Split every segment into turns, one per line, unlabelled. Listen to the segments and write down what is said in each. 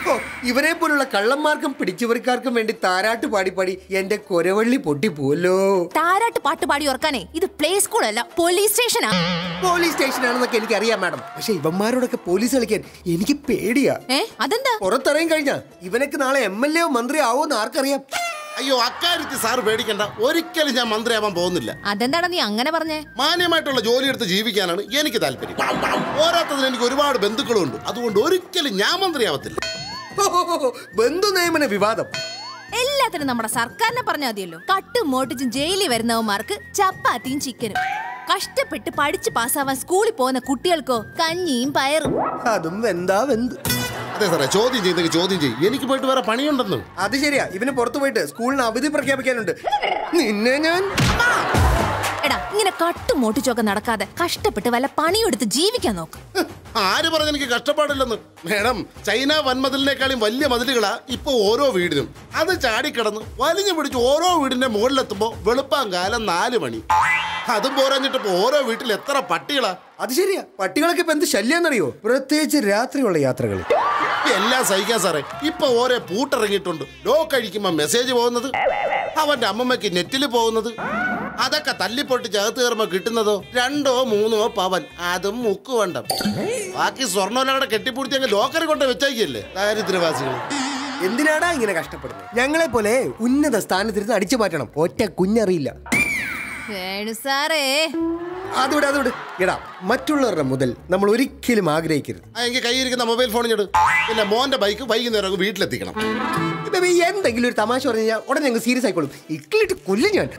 ഓ, ഇവരെ പോലുള്ള കള്ളന്മാർക്കും പിടിച്ചുപറിക്കാർക്കും വേണ്ടി താരാട്ട് പാടി പാടി എന്റെ കൊരവള്ളി പൊട്ടിപ്പോലോ
താരാട്ട് പാട്ട് പാടി ഓർക്കാനേ ഇത് പ്ലേ സ്കൂൾ അല്ല പോലീസ് സ്റ്റേഷനാ
പോലീസ് സ്റ്റേഷൻ ആണെന്നൊക്കെ എനിക്ക് അറിയാം മാഡം പക്ഷെ ഇവന്മാരോടൊക്കെ പോലീസ് കളിക്കാൻ എനിക്ക് പേടിയാ
ഏ അതെന്താ
പുറത്തിറങ്ങി കഴിഞ്ഞാ ഇവനൊക്കെ നാളെ എം എൽ എ മന്ത്രി ആവോന്ന് ആർക്കറിയാം
അയ്യോ അക്കാര്യത്തിൽ സാറ് പേടിക്കണ്ട ഒരിക്കലും ഞാൻ മന്ത്രിയാവാൻ പോകുന്നില്ല
അതെന്താടാ നീ അങ്ങനെ പറഞ്ഞേ
മാന്യമായിട്ടുള്ള ജോലി എടുത്ത് ജീവിക്കാനാണ് എനിക്ക് താല്പര്യം പോരാത്തതിന് എനിക്ക് ഒരുപാട് ബന്ധുക്കളുണ്ട് അതുകൊണ്ട് ഒരിക്കലും ഞാൻ മന്ത്രിയാവത്തില്ല
ഓ, ബന്ധു നിയമന വിവാദം
എല്ലാത്തിനും നമ്മുടെ സർക്കാരിനെ പറഞ്ഞാൽ മതിയല്ലോ കട്ടും മോട്ടിച്ചും ജയിലിൽ വരുന്നവന്മാർക്ക് ചപ്പാത്തിയും ചിക്കനും കഷ്ടപ്പെട്ട് പഠിച്ച് പാസ്സാവാൻ സ്കൂളിൽ പോകുന്ന കുട്ടികൾക്കോ കഞ്ഞിയും പയറും
അതും വെന്താ വെന്ത്
അതെ സാറേ ചോദ്യം ചെയ്തെങ്കിൽ ചോദ്യം ചെയ്യും എനിക്ക് പോയിട്ട് വേറെ പണിയുണ്ടെന്ന്
അത് ശരിയാ ഇവന് പുറത്തു പോയിട്ട് സ്കൂളിന് അവധി പ്രഖ്യാപിക്കാനുണ്ട് നിന്നെ ഞാൻ
എടാ ഇങ്ങനെ കട്ടും മോട്ടിച്ചൊക്കെ നടക്കാതെ കഷ്ടപ്പെട്ട് വല്ല പണിയെടുത്ത് ജീവിക്കാൻ നോക്ക്
ഹ്, ആര് പറഞ്ഞ എനിക്ക് കഷ്ടപ്പാടില്ലെന്ന് മേഡം ചൈന വൻമതിലിനേക്കാളും വലിയ മതിലുകളാ ഇപ്പൊ ഓരോ വീടിനും അത് ചാടിക്കിടന്ന് വലിഞ്ഞു പിടിച്ച് ഓരോ വീടിന്റെ മുകളിലെത്തുമ്പോ വെളുപ്പാൻ കാലം നാല് മണി അതും പോരാഞ്ഞിട്ട് ഇപ്പൊ ഓരോ വീട്ടിൽ എത്ര പട്ടികളാ
അത് ശരിയാ പട്ടികളൊക്കെ ഇപ്പൊ എന്ത് ശല്യാന്നറിയോ പ്രത്യേകിച്ച് രാത്രിയുള്ള യാത്രകളിൽ
എല്ലാം സഹിക്കാൻ സാറേ ഇപ്പൊ ഓരോ പൂട്ടിറങ്ങിയിട്ടുണ്ട് ലോക്ക് അഴിക്കുമ്പോ മെസ്സേജ് പോകുന്നത് അവന്റെ അമ്മമ്മയ്ക്ക് നെറ്റിൽ പോകുന്നത് അതൊക്കെ തല്ലിപ്പൊട്ടി ചകത്ത് കയറുമ്പോ കിട്ടുന്നതോ രണ്ടോ മൂന്നോ പവൻ അതും മുക്കുവണ്ടം ബാക്കി സ്വർണ്ണോലവിടെ കെട്ടിപ്പൂർത്തി അങ്ങ് ലോക്കറി കൊണ്ട് വെച്ചേക്കല്ലേ ദാരിദ്ര്യവാസികൾ
എന്തിനാടാ ഇങ്ങനെ കഷ്ടപ്പെടുന്നത് ഞങ്ങളെ പോലെ ഉന്നത സ്ഥാനത്തിരുന്ന് അടിച്ചു മാറ്റണം ഒറ്റ കുഞ്ഞറിയില്ല
വേണു സാറേ
അതുവിടെ അതുവിടെ എടാ മറ്റുള്ളവരുടെ മുതൽ നമ്മൾ ഒരിക്കലും ആഗ്രഹിക്കരുത്
ആ, എങ്കിൽ കയ്യിരിക്കുന്ന മൊബൈൽ ഫോണിൽ ഇട് പിന്നെ മോന്റെ ബൈക്ക് വൈകുന്നേരം അങ്ങ് വീട്ടിലെത്തിക്കണം
ഇപ്പൊ ഈ എന്തെങ്കിലും ഒരു തമാശ പറഞ്ഞു കഴിഞ്ഞാൽ ഉടനെ ഞങ്ങൾ സീരിയസ് ആയിക്കോളും ഇക്കളിട്ട് കൊല്ലും ഞാൻ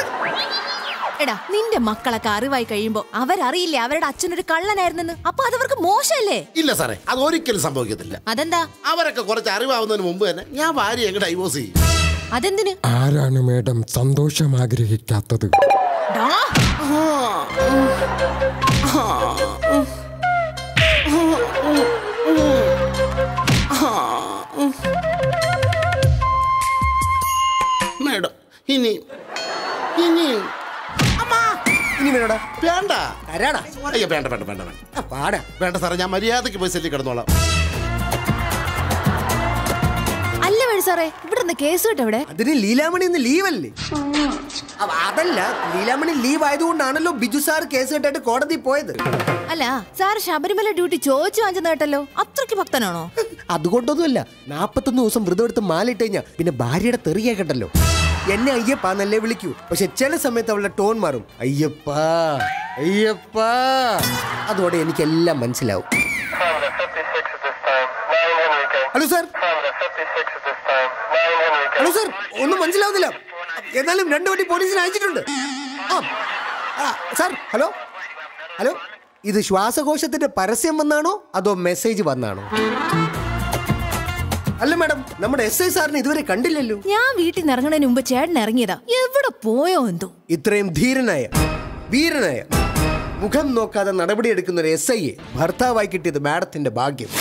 എടാ നിന്റെ മക്കളൊക്കെ അറിവായി കഴിയുമ്പോ അവരറിയില്ലേ അവരുടെ അച്ഛനൊരു കള്ളനായിരുന്നെന്ന് അപ്പൊ അതവർക്ക് മോശമല്ലേ
ഇല്ല സാറേ അത് ഒരിക്കലും സംഭവിക്കത്തില്ല
അതെന്താ
അവരൊക്കെ കുറച്ച് അറിവാവുന്നതിന് മുമ്പ് തന്നെ ഞാൻ ഭാര്യ എങ്ങ് ഡൈവോഴ്സ് ചെയ്യും
അതെന്തിന്
ആരാണ് മേഡം സന്തോഷം ആഗ്രഹിക്കാത്തത്
ഡാ,
മേഡം ഇനി ഇനി
ഇനി വേണോടാ
വേണ്ട
തരാടാ
അയ്യോ വേണ്ട വേണ്ട വേണ്ട വേണ്ട
ആ, പാടാ
വേണ്ട സാറേ ഞാൻ മര്യാദയ്ക്ക് പോയി സെല്ലി കിടന്നോളാം
അല്ല വേണു സാറേ ഇവിടെ നിന്ന് കേസ് കേട്ടോ ഇവിടെ
അതിന് ലീലാമണി ഇന്ന് ലീവല്ലേ അവ- അതല്ല ലീലാമണി ലീവ് ആയതുകൊണ്ടാണല്ലോ ബിജു സാർ കേസ് കേട്ടായിട്ട് കോടതി പോയത്
അല്ല സാർ ശബരിമല ഡ്യൂട്ടി ചോദിച്ചു വാങ്ങിച്ചെന്ന് കേട്ടല്ലോ അത്രയ്ക്ക് ഭക്തനാണോ
അതുകൊണ്ടൊന്നുമല്ല നാപ്പത്തൊന്ന് ദിവസം വ്രതം എടുത്ത് മാലിട്ട് കഴിഞ്ഞാ പിന്നെ ഭാര്യയുടെ തെറി കേൾക്കട്ടല്ലോ എന്നെ അയ്യപ്പാന്നല്ലേ വിളിക്കൂ പക്ഷെ ചില സമയത്ത് അവളുടെ ടോൺ മാറും അയ്യപ്പാ അയ്യപ്പാ അതോടെ എനിക്കെല്ലാം മനസ്സിലാവും
From the 56 at this time, 9 Henrique.
Hello sir
From the 56 at this time, 9 Henrique.
Hello sir ഒന്നും മനസ്സിലാവുന്നില്ല എന്നാലും രണ്ടു വണ്ടി പോലീസിനെ അയച്ചിട്ടുണ്ട് ആ ആ, സാർ ഹലോ ഹലോ ഇത് ശ്വാസകോശത്തിന്റെ പരസ്യം വന്നാണോ അതോ മെസ്സേജ് വന്നാണോ അല്ല മാഡം നമ്മുടെ എസ് ഐ സാറിനെ ഇതുവരെ കണ്ടില്ലല്ലോ
ഞാൻ വീട്ടിൽ നിന്ന് ഇറങ്ങുന്നതിന് മുമ്പ് ചേട്ടൻ ഇറങ്ങിയതാ എവിടെ പോയോ എന്തോ
ഇത്രയും ധീരനായ വീരനായ മുഖം നോക്കാതെ നടപടിയെടുക്കുന്ന ഒരു എസ് ഐയെ ഭർത്താവായി കിട്ടിയത് മാഡത്തിന്റെ ഭാഗ്യം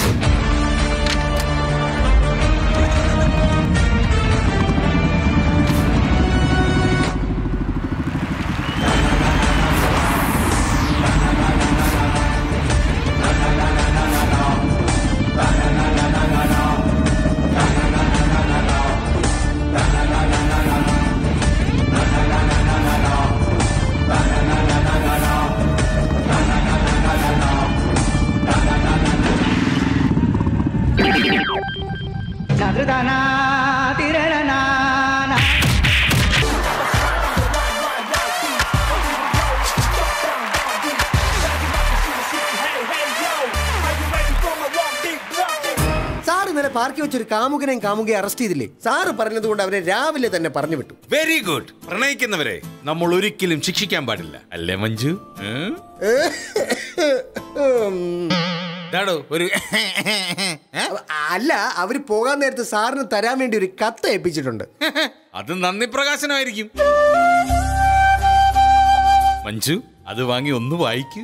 സാർ ഇന്നലെ പാർക്കി വെച്ചൊരു കാമുകനെയും കാമുകയെ അറസ്റ്റ് ചെയ്തില്ലേ സാറ് പറഞ്ഞതുകൊണ്ട് അവരെ രാവിലെ തന്നെ പറഞ്ഞു വിട്ടു
വെരി ഗുഡ് പ്രണയിക്കുന്നവരെ നമ്മൾ ഒരിക്കലും ശിക്ഷിക്കാൻ പാടില്ല അല്ലേ മഞ്ജു ഉം? ഇതാടോ ഒരു ഏ?
അല്ല അവര് പോകാൻ നേരത്ത് സാറിന് തരാൻ വേണ്ടി ഒരു കത്ത് ഏൽപ്പിച്ചിട്ടുണ്ട്
അത് നന്ദി പ്രകാശനമായിരിക്കും മഞ്ജു അത് വാങ്ങി ഒന്ന് വായിക്കൂ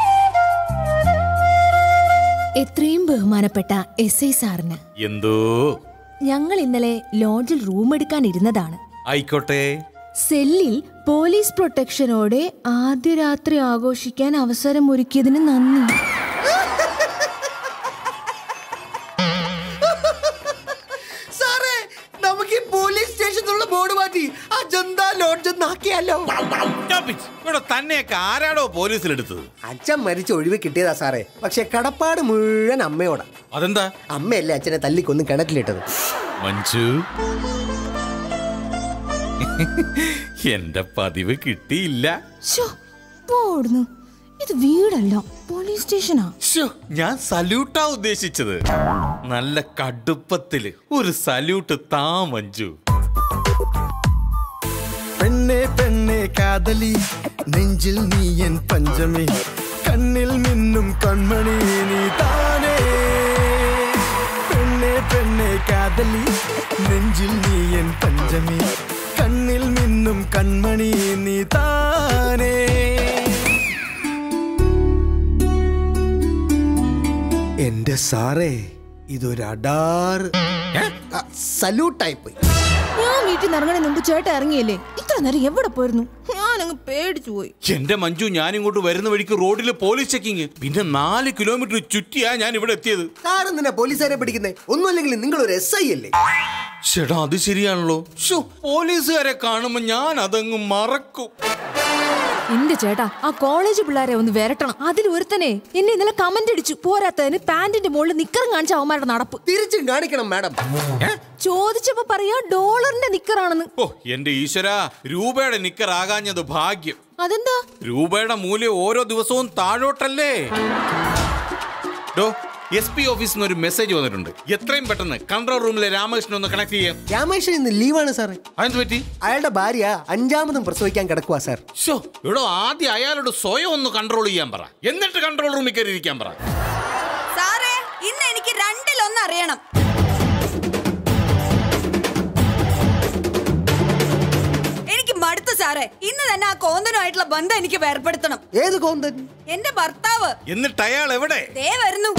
എത്രയും ബഹുമാനപ്പെട്ട എസ് ഐ സാറിന്
എന്തോ
ഞങ്ങൾ ഇന്നലെ ലോഡ്ജിൽ റൂം എടുക്കാൻ ഇരുന്നതാണ്
ആയിക്കോട്ടെ
സെല്ലിൽ പോലീസ് പ്രൊട്ടക്ഷനോടെ ആദ്യ രാത്രി ആഘോഷിക്കാൻ അവസരം ഒരുക്കിയതിന് നന്ദി
ബോർഡ് മാറ്റി അജന്ത ലോഡ്ജ് എന്നാക്കിയാലോ
Stop it. ഇവിടെ തന്നെയൊക്കെ ആരാടോ പോലീസിലെടുത്തത്
അച്ഛൻ മരിച്ച ഒഴിവ് കിട്ടിയതാ സാറേ പക്ഷെ കടപ്പാട് മുഴുവൻ അമ്മയോടാ
അതെന്താ
അമ്മയല്ലേ അച്ഛനെ തല്ലിക്കൊന്ന് കിണറ്റിലിട്ടത്
മഞ്ജു എന്റെ പതിവ് കിട്ടിയില്ല
ശ്ശോ, പോടുന്നു ഇത് വീടല്ല പോലീസ് സ്റ്റേഷനാ
ശ്ശോ, ഞാൻ സല്യൂട്ടാ ഉദ്ദേശിച്ചത് നല്ല കടുപ്പത്തില് ഒരു സല്യൂട്ട് താ മഞ്ജു
പെണ്ണെ പെണ്ണെ കാതലി നെഞ്ചിൽ നീ എൻ പഞ്ചമി കണ്ണിൽ മിന്നും കൺമണി നീ താനേ പെണ്ണെ പെണ്ണെ കാതലി നെഞ്ചിൽ നീ എൻ പഞ്ചമി കണ്ണിൽ മിന്നും കൺമണി നീ താനേ
എന്റെ സാറേ ഇതൊരു അഡാർ സല്യൂട്ടായി പോയി
ഞാൻ വീട്ടിൽ നിന്ന് ഇറങ്ങണേ മുമ്പ് ചേട്ടൻ ഇറങ്ങിയല്ലേ ഇത്ര നേരം എവിടെ പോയിരുന്നു ഞാൻ അങ്ങ് പേടിച്ചു പോയി
എന്റെ മഞ്ജു ഞാൻ ഇങ്ങോട്ട് വരുന്ന വഴിക്ക് റോഡിൽ പോലീസ് ചെക്കിങ് പിന്നെ നാല് കിലോമീറ്റർ ചുറ്റിയാ ഞാൻ ഇവിടെ എത്തിയത്
സാറ് എന്തിനാ പോലീസുകാരെ പിടിക്കുന്നേ ഒന്നുമല്ലെങ്കിൽ നിങ്ങൾ ഒരു എസ് ഐ അല്ലേ
ചേട്ടാ അത് ശരിയാണല്ലോ ശ്ശോ, പോലീസുകാരെ കാണുമ്പോ ഞാൻ അതങ്ങ് മറക്കും
എന്റെ ചേട്ടാ ആ കോളേജ് പിള്ളേരെ ഒന്ന് വരട്ടണം അതിൽ ഒരുത്തനെ എന്നെ ഇന്നലെ കമന്റ് അടിച്ചു പോരാത്തതിന് പാന്റിന്റെ മുകളിൽ നിക്കറും കാണിച്ച അവന്മാരുടെ നടപ്പ്
തിരിച്ചും കാണിക്കണം മാഡം
ചോദിച്ചപ്പോ പറയാ ഡോളറിന്റെ നിക്കറാണെന്ന്
ഓ എന്റെ ഈശ്വര രൂപയുടെ നിക്കർ ആകാഞ്ഞത് ഭാഗ്യം
അതെന്താ
രൂപയുടെ മൂല്യം ഓരോ ദിവസവും താഴോട്ടല്ലേ ഡോ എസ് പി ഓഫീസിൽ നിന്ന് ഒരു മെസ്സേജ് വന്നിട്ടുണ്ട് എത്രയും പെട്ടെന്ന് കൺട്രോൾ റൂമിലെ രാമകൃഷ്ണൻ ഒന്ന് കണക്ട് ചെയ്യാം
രാമേശ്വരൻ ഇന്ന് ലീവാണ് സാറേ
അതെന്ത് പറ്റി
അയാളുടെ ഭാര്യ അഞ്ചാമതും പ്രസവിക്കാൻ കിടക്കുവാ സാർ
ഷോ ഇവിടെ ആദ്യം അയാളോട് സ്വയം ഒന്ന് കൺട്രോൾ ചെയ്യാൻ പറ എന്നിട്ട് കൺട്രോൾ റൂമിൽ കയറി ഇരിക്കാൻ പറ
സാറേ ഇന്ന് എനിക്ക് രണ്ടിലൊന്ന് അറിയണം എനിക്ക് മടുത്തു സാറേ ഇന്ന് തന്നെ ആ കോന്തനുമായിട്ടുള്ള ബന്ധം എനിക്ക് വേർപ്പെടുത്തണം
ഏത് കോന്തൻ
എന്റെ ഭർത്താവ്
എന്നിട്ട് അയാൾ എവിടെ
ദേ വരുന്നു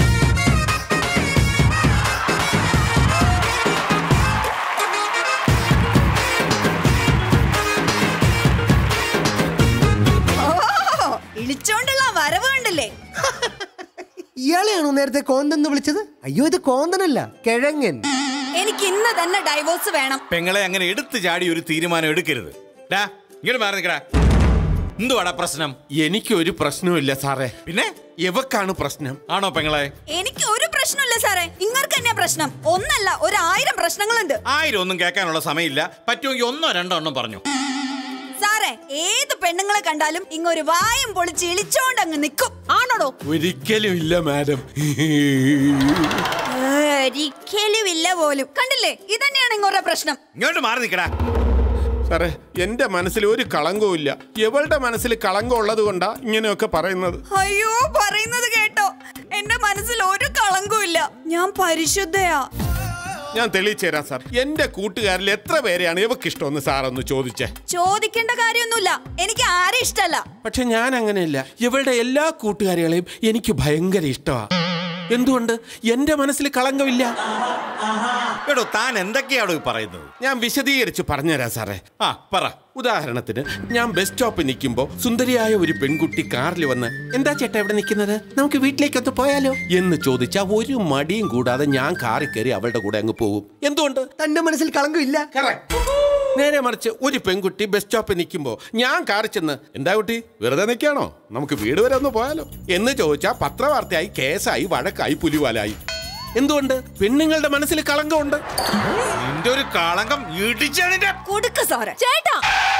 ഓ, ഇളിച്ചോണ്ടുള്ള വരവ് കണ്ടില്ലേ
ഇയാളെയാണോ നേരത്തെ കോന്തൻ എന്ന് വിളിച്ചത് അയ്യോ ഇത് കോന്തനല്ല കിഴങ്ങൻ
എനിക്ക് ഇന്ന് തന്നെ ഡൈവോഴ്സ് വേണം
പെങ്ങളെ അങ്ങനെ എടുത്തു ചാടി ഒരു തീരുമാനം എടുക്കരുത് ഡാ ഇങ്ങോട്ട് മാറി നിൽക്കടാ എന്തുവാടാ പ്രശ്നം
എനിക്കൊരു പ്രശ്നവുമില്ല സാറേ
പിന്നെ
എവക്കാണ് പ്രശ്നം
ആണോ പെങ്ങളെ
എനിക്ക് ഒരു പ്രശ്നമില്ല സാറേ ഇങ്ങൾക്ക് തന്നെ പ്രശ്നം ഒന്നല്ല ഒരു ആയിരം പ്രശ്നങ്ങളുണ്ട്
ആയിരം ഒന്നും കേൾക്കാനുള്ള സമയമില്ല പറ്റുമെങ്കിൽ ഒന്നോ രണ്ടോ എണ്ണം പറഞ്ഞു
സാറേ ഏത് പെണ്ണുങ്ങളെ കണ്ടാലും ഇങ്ങൊരു വായും പൊളിച്ച് ഇളിച്ചോണ്ട് അങ്ങ് നിക്കും
ആണോടോ
ഒരിക്കലും ഇല്ല മാഡം
ഒരിക്കലും ഇല്ല പോലും കണ്ടില്ലേ ഇതന്നെയാണ് ഇങ്ങോരുടെ പ്രശ്നം
ഇങ്ങോട്ട് മാറി നിൽക്കടാ
സാറേ എന്റെ മനസ്സിൽ ഒരു കളങ്കവും ഇല്ല എവളുടെ മനസ്സിൽ കളങ്കം ഉള്ളത് കൊണ്ടാ ഇങ്ങനെയൊക്കെ പറയുന്നത്
അയ്യോ പറയുന്നത് കേട്ടോ എന്റെ മനസ്സിൽ ഒരു കളങ്കവും ഇല്ല ഞാൻ പരിശുദ്ധയാ
ഞാൻ തെളിയിച്ചു തരാം സാർ എന്റെ കൂട്ടുകാരിൽ എത്ര പേരെയാണ് ഇവക്ക് ഇഷ്ടമെന്ന് സാർ ഒന്ന് ചോദിച്ചേ
ചോദിക്കേണ്ട കാര്യമൊന്നുമില്ല എനിക്ക് ആരെ ഇഷ്ടല്ല
പക്ഷെ ഞാൻ അങ്ങനെയല്ല ഇവളുടെ എല്ലാ കൂട്ടുകാരികളെയും എനിക്ക് ഭയങ്കര ഇഷ്ടമാ എന്തുകൊണ്ട് എന്റെ മനസ്സിൽ കളങ്കമില്ല
എടോ താൻ എന്തൊക്കെയാണോ ഈ പറയുന്നത്
ഞാൻ വിശദീകരിച്ച് പറഞ്ഞുതരാം സാറേ
ആ പറ
ഉദാഹരണത്തിന് ഞാൻ ബസ് സ്റ്റോപ്പിൽ നിൽക്കുമ്പോൾ സുന്ദരിയായ ഒരു പെൺകുട്ടി കാറിൽ വന്ന് എന്താ ചേട്ടാ ഇവിടെ നിൽക്കുന്നത് നമുക്ക് വീട്ടിലേക്കൊന്ന് പോയാലോ എന്ന് ചോദിച്ചാൽ ഒരു മടിയും കൂടാതെ ഞാൻ കാറിൽ കയറി അവളുടെ കൂടെ അങ്ങ് പോകും എന്തുകൊണ്ട്
തന്റെ മനസ്സിൽ കളങ്കമില്ല
നേരെ മറിച്ച് ഒരു പെൺകുട്ടി ബസ് സ്റ്റോപ്പിൽ നിൽക്കുമ്പോൾ ഞാൻ കാറിൽ ചെന്ന് എന്താ കുട്ടി വെറുതെ നിൽക്കാണോ നമുക്ക് വീട് വരെ ഒന്ന് പോയാലോ എന്ന് ചോദിച്ചാൽ പത്രവാർത്തയായി കേസായി വഴക്കായി പുലിവാലായി എന്തുകൊണ്ട് പെണ്ണുങ്ങളുടെ മനസ്സിൽ കളങ്കമുണ്ട്
നിന്റെ ഒരു കളങ്കം ഇടിച്ചാണിന്റെ
കൊടുക്ക സാറേ
ചേട്ടാ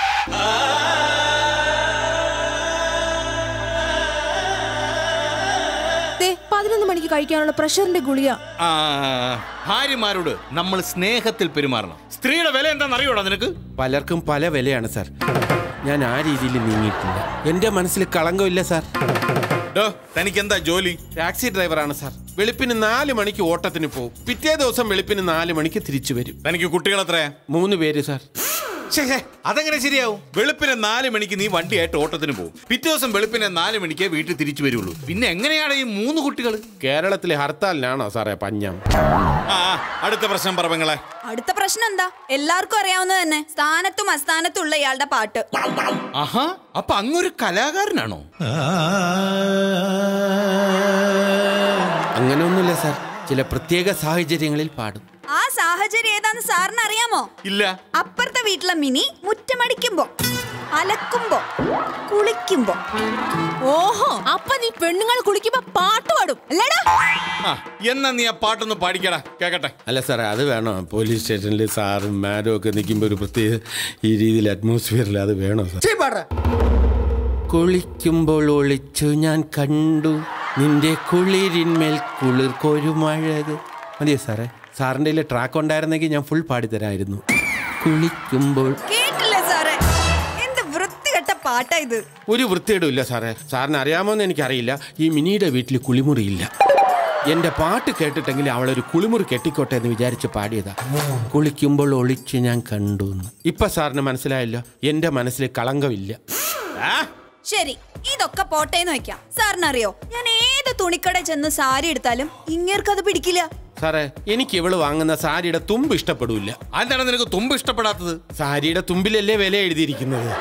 ദേ, പതിനൊന്ന് മണിക്ക് കഴിക്കാനുള്ള പ്രഷറിന്റെ ഗുളിക
ആ, ഭാര്യമാരോട് നമ്മൾ സ്നേഹത്തിൽ പെരുമാറണം സ്ത്രീയുടെ വില എന്താണെന്ന് അറിയോടാ നിനക്ക്
പലർക്കും പല വിലയാണ് സാർ ഞാൻ ആ രീതിയിൽ നീങ്ങിയിട്ടില്ല എന്റെ മനസ്സിൽ കളങ്കമില്ല സാർ
ഡോ തനിക്ക് എന്താ ജോലി
ടാക്സി ഡ്രൈവറാണ് സാർ വെളുപ്പിന് നാല് മണിക്ക് ഓട്ടത്തിന് പോകും പിറ്റേ ദിവസം വെളുപ്പിന് നാല് മണിക്ക് തിരിച്ചു വരും
തനിക്ക് കുട്ടികൾ എത്രയാ
മൂന്ന് പേര് സാർ
ശ്ശേ, ശ്ശേ, അതെങ്ങനെ ശരിയാവും വെളുപ്പിനെ നാല് മണിക്ക് നീ വണ്ടിയായിട്ട് ഓട്ടത്തിന് പോകും പിറ്റേ ദിവസം വെളുപ്പിനെ നാല് മണിക്ക് വീട്ടിൽ തിരിച്ചു വരുള്ളൂ പിന്നെ എങ്ങനെയാണ് ഈ മൂന്ന് കുട്ടികൾ
കേരളത്തിലെ ഹർത്താലിനാണോ സാറേ പഞ്ഞം
ആ ആ, അടുത്ത പ്രശ്നം പറവങ്ങളെ
അടുത്ത പ്രശ്നം എന്താ എല്ലാവർക്കും അറിയാവുന്നത് തന്നെ സ്ഥാനത്തും അസ്ഥാനത്തും ഉള്ള ഇയാളുടെ പാട്ട്
ആഹാ അപ്പൊ അങ്ങൊരു കലാകാരനാണോ
അങ്ങനെയൊന്നുമില്ല സാർ ചില പ്രത്യേക സാഹചര്യങ്ങളിൽ പാടും
ആ സാഹചര്യം ഏതാന്ന് സാറിന് അറിയാമോ
ഇല്ല
അപ്പുറത്തെ വീട്ടിലെ മിനി മുറ്റമടിക്കുമ്പോ അലക്കുമ്പോ കുളിക്കുമ്പോ
ഓഹോ അപ്പൊ നീ പെണ്ണുങ്ങൾ കുളിക്കുമ്പോ പാട്ട് പാടും അല്ലേടാ
ആ എന്നാ നീ ആ പാട്ടൊന്ന് പാടിക്കടാ കേക്കട്ടെ
അല്ല സാറേ അത് വേണോ പോലീസ് സ്റ്റേഷനിൽ സാറും മാഡം ഒക്കെ നിൽക്കുമ്പോൾ ഒരു പ്രത്യേക ഈ രീതിയിൽ അറ്റ്മോസ്ഫിയറിൽ അത് വേണോ സാർ
ചീ പാടാ
കുളിക്കുമ്പോൾ ഒളിച്ചു ഞാൻ കണ്ടു നിന്റെ കുളിരിന്മേൽ കുളിർ കൊരുമഴത് മതിയോ സാറേ സാറിൻ്റെ ട്രാക്ക് ഉണ്ടായിരുന്നെങ്കിൽ ഞാൻ ഫുൾ പാടിത്തരായിരുന്നു കുളിക്കുമ്പോൾ
കേട്ടില്ലേ സാറേ എന്ത് വൃത്തികെട്ട പാട്ടാ ഇത്
ഒരു വൃത്തിയിടും ഇല്ല സാറേ സാറിന് അറിയാമോന്ന് എനിക്കറിയില്ല ഈ മിനിയുടെ വീട്ടിൽ കുളിമുറിയില്ല എന്റെ പാട്ട് കേട്ടിട്ടെങ്കിൽ അവളൊരു കുളിമുറി കെട്ടിക്കോട്ടെ എന്ന് വിചാരിച്ച് പാടിയതാ കുളിക്കുമ്പോൾ ഒളിച്ച് ഞാൻ കണ്ടു എന്ന്. ഇപ്പൊ സാറിന് മനസ്സിലായല്ലോ എന്റെ മനസ്സിൽ കളങ്കമില്ല
ആ
ശരി ഇതൊക്കെ പോട്ടേന്ന് വെക്കാം സാറിനറിയോ ഞാൻ ഏത് തുണിക്കട ചെന്ന് സാരി എടുത്താലും ഇങ്ങേർക്ക് അത് പിടിക്കില്ല
സാറേ എനിക്ക് ഇവള് വാങ്ങുന്ന സാരിയുടെ തുമ്പ് ഇഷ്ടപ്പെടില്ല
അതെന്താണ് നിനക്ക് തുമ്പ് ഇഷ്ടപ്പെടാത്തത്
സാരിയുടെ തുമ്പിലല്ലേ വില എഴുതിയിരിക്കുന്നത്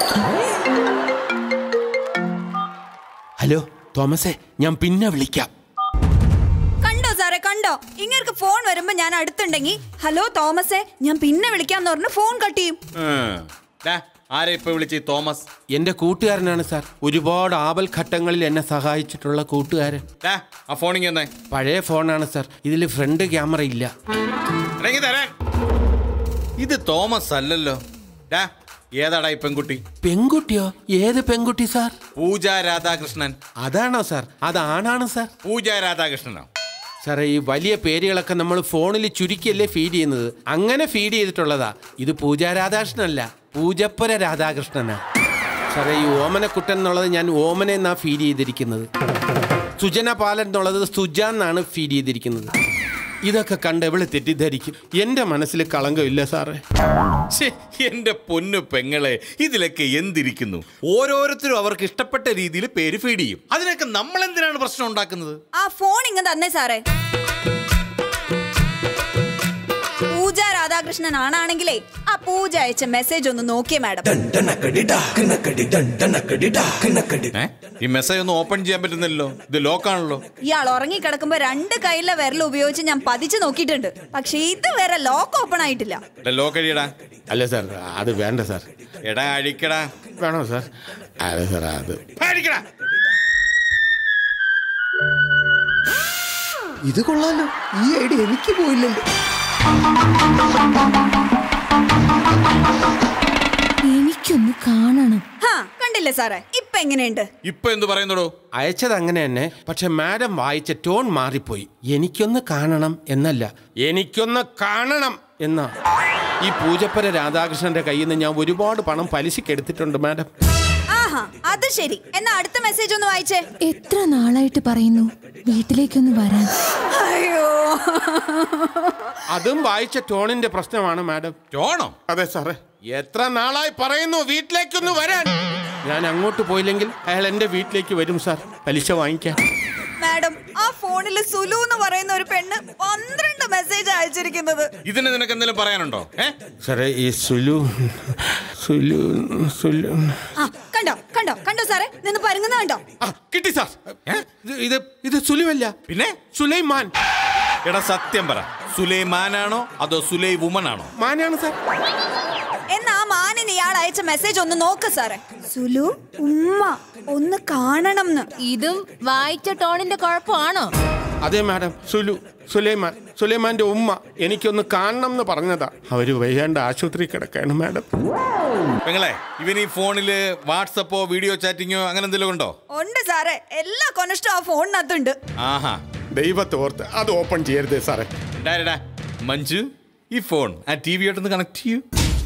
ഹലോ തോമസേ ഞാൻ പിന്നെ വിളിക്കാം
കണ്ടോ സാറേ കണ്ടോ ഇങ്ങേർക്ക് ഫോൺ വരുമ്പോ ഞാൻ അടുത്തുണ്ടെങ്കിൽ ഹലോ തോമസേ ഞാൻ പിന്നെ വിളിക്കാന്ന് പറഞ്ഞ് ഫോൺ കട്ട് ചെയ്യും
ഉം. ഡാ, ആരെ ഇപ്പൊ വിളിച്ച് ഈ തോമസ്
എന്റെ കൂട്ടുകാരനാണ് സാർ ഒരുപാട് ആപൽ ഘട്ടങ്ങളിൽ എന്നെ സഹായിച്ചിട്ടുള്ള കൂട്ടുകാരൻ
ഡാ, ആ ഫോണിങ് തന്നെ
പഴയ ഫോണാണ് സാർ ഇതിൽ ഫ്രണ്ട് ക്യാമറ ഇല്ല
ഇറങ്ങി തരാൻ ഇത് തോമസ് അല്ലല്ലോ ഡാ ഏതാടാ ഈ പെൺകുട്ടി
പെൺകുട്ടിയോ ഏത് പെൺകുട്ടി സാർ
പൂജ രാധാകൃഷ്ണൻ
അതാണോ സാർ അതാണാണ് സാർ
പൂജ രാധാകൃഷ്ണനോ
സാറേ ഈ വലിയ പേരുകളൊക്കെ നമ്മൾ ഫോണിൽ ചുരുക്കിയല്ലേ ഫീഡ് ചെയ്യുന്നത് അങ്ങനെ ഫീഡ് ചെയ്തിട്ടുള്ളതാ ഇത് പൂജ രാധാകൃഷ്ണനല്ല പൂജപ്പുര രാധാകൃഷ്ണനാ സാറേ ഈ ഓമനക്കുട്ടൻ എന്നുള്ളത് ഞാൻ ഓമന എന്നാ ഫീഡ് ചെയ്തിരിക്കുന്നത് സുജന പാലൻ എന്നുള്ളത് സുജ എന്നാണ് ഫീഡ് ചെയ്തിരിക്കുന്നത് ഇതൊക്കെ കണ്ട് എവിടെ തെറ്റിദ്ധരിക്കും എൻ്റെ മനസ്സിൽ കളങ്കമില്ല സാറേ
ശ്ശേ, എന്റെ പൊന്നു പെങ്ങളെ ഇതിലൊക്കെ എന്തിരിക്കുന്നു ഓരോരുത്തരും അവർക്ക് ഇഷ്ടപ്പെട്ട രീതിയിൽ പേര് ഫീഡ് ചെയ്യും അതിനൊക്കെ നമ്മൾ എന്തിനാണ് പ്രശ്നം ഉണ്ടാക്കുന്നത്
ആ ഫോൺ ഇങ്ങ് തന്നെ സാറേ പൂജ രാധാകൃഷ്ണൻ ആണാണെങ്കിലേ ആ പൂജ അയച്ച മെസ്സേജ് ഒന്ന് നോക്കിയേ മാഡം
ഏ? ഈ മെസ്സേജ് ഒന്നും ഓപ്പൺ ചെയ്യാൻ പറ്റുന്നില്ലല്ലോ ഇത് ലോക്കാണല്ലോ
ഇയാൾ ഉറങ്ങിക്കിടക്കുമ്പോ രണ്ട് കയ്യിലെ വിരൽ ഉപയോഗിച്ച് ഞാൻ പതിച്ചു നോക്കിയിട്ടുണ്ട് പക്ഷെ ഇതുവരെ ലോക്ക് ഓപ്പൺ ആയിട്ടില്ല
എടാ, ലോക്ക് അടിയടാ
അല്ല സാർ അത് വേണ്ട സാർ
എടാ അഴിക്കടാ
വേണോ സാർ അതെ സാർ അത്
അഴിക്കടാ
ഇത് കൊള്ളാലോ ഈ ഐഡിയ എനിക്ക് പോയില്ലല്ലോ
എനിക്കൊന്ന് കാണണം
ഹാ കണ്ടില്ലേ സാറേ ഇപ്പൊ എങ്ങനെയുണ്ട്
ഇപ്പൊ എന്ത് പറയുന്നടോ
അയച്ചത് അങ്ങനെ തന്നെ പക്ഷെ മാഡം വായിച്ച ടോൺ മാറിപ്പോയി എനിക്കൊന്ന് കാണണം എന്നല്ല എനിക്കൊന്ന് കാണണം എന്നാ ഈ പൂജപ്പര രാധാകൃഷ്ണന്റെ കയ്യിൽ നിന്ന് ഞാൻ ഒരുപാട് പണം പലിശക്ക് എടുത്തിട്ടുണ്ട് മാഡം
ആഹാ അത് ശരി എന്നാ അടുത്ത മെസ്സേജ് ഒന്ന് വായിച്ചേ
എത്ര നാളായിട്ട് പറയുന്നു വീട്ടിലേക്കൊന്ന് വരാൻ
അയ്യോ
അതും വായിച്ച ടോണിന്റെ പ്രശ്നമാണ് മാഡം
ടോണോ
അതെ സാറേ എത്ര നാളായി പറയുന്നു വീട്ടിലേക്കൊന്ന് വരാൻ ഞാൻ അങ്ങോട്ട് പോയില്ലെങ്കിൽ അയാൾ എന്റെ വീട്ടിലേക്ക് വരും സാർ പലിശ വാങ്ങിക്കാൻ
മാഡം ആ ഫോണിൽ സുലു എന്ന് പറയുന്ന ഒരു പെണ്ണ് പന്ത്രണ്ട് മെസ്സേജ് അയച്ചിരിക്കുന്നത്
ഇതിന് നിനക്ക് എന്തെങ്കിലും പറയാനുണ്ടോ ഏ
സാറേ ഈ സുലു സുലു സുലു
ആ കണ്ടോ കണ്ടോ കണ്ടോ സാറേ നിന്ന് പരുങ്ങുന്ന കണ്ടോ
ആ കിട്ടി സാർ ഏ? ഇത്- ഇത് ഇത് സുലുവല്ല
പിന്നെ
സുലൈമാൻ
എടാ സത്യം പറ സുലൈമാനാണോ അതോ സുലൈ വുമൺ ആണോ
മാനാണ് സാർ
എന്നാ ആ മാനിന് ഇയാൾ അയച്ച മെസ്സേജ് ഒന്ന് നോക്ക് സാറേ സുലു ഉമ്മ ഒന്ന് കാണണം
ഇതും വായിച്ച ടോണിന്റെ കുഴപ്പമാണോ
അതെ മാഡം സുലു സുലൈമാൻ സുലൈമാന്റെ ഉമ്മ എനിക്കൊന്ന് കാണണം എന്ന് പറഞ്ഞതാ അവര് വയ്യാണ്ട് ആശുപത്രി കിടക്കാണ് മാഡം
പെങ്ങളെ ഇവൻ ഈ ഫോണില് വാട്സപ്പോ വീഡിയോ ചാറ്റിങ്ങോ അങ്ങനെ എന്തെങ്കിലും ഉണ്ടോ
ഉണ്ട് സാറേ എല്ലാ കൊനഷ്ടവും ആ ഫോണിനകത്തുണ്ട്
ആഹാ
ദൈവത്തോർത്ത് അത് ഓപ്പൺ ചെയ്യരുതേ സാറേ
ഡാരടാ മഞ്ജു ഈ ഫോൺ ആ ടി വി ആയിട്ടൊന്ന് കണക്ട് ചെയ്യൂ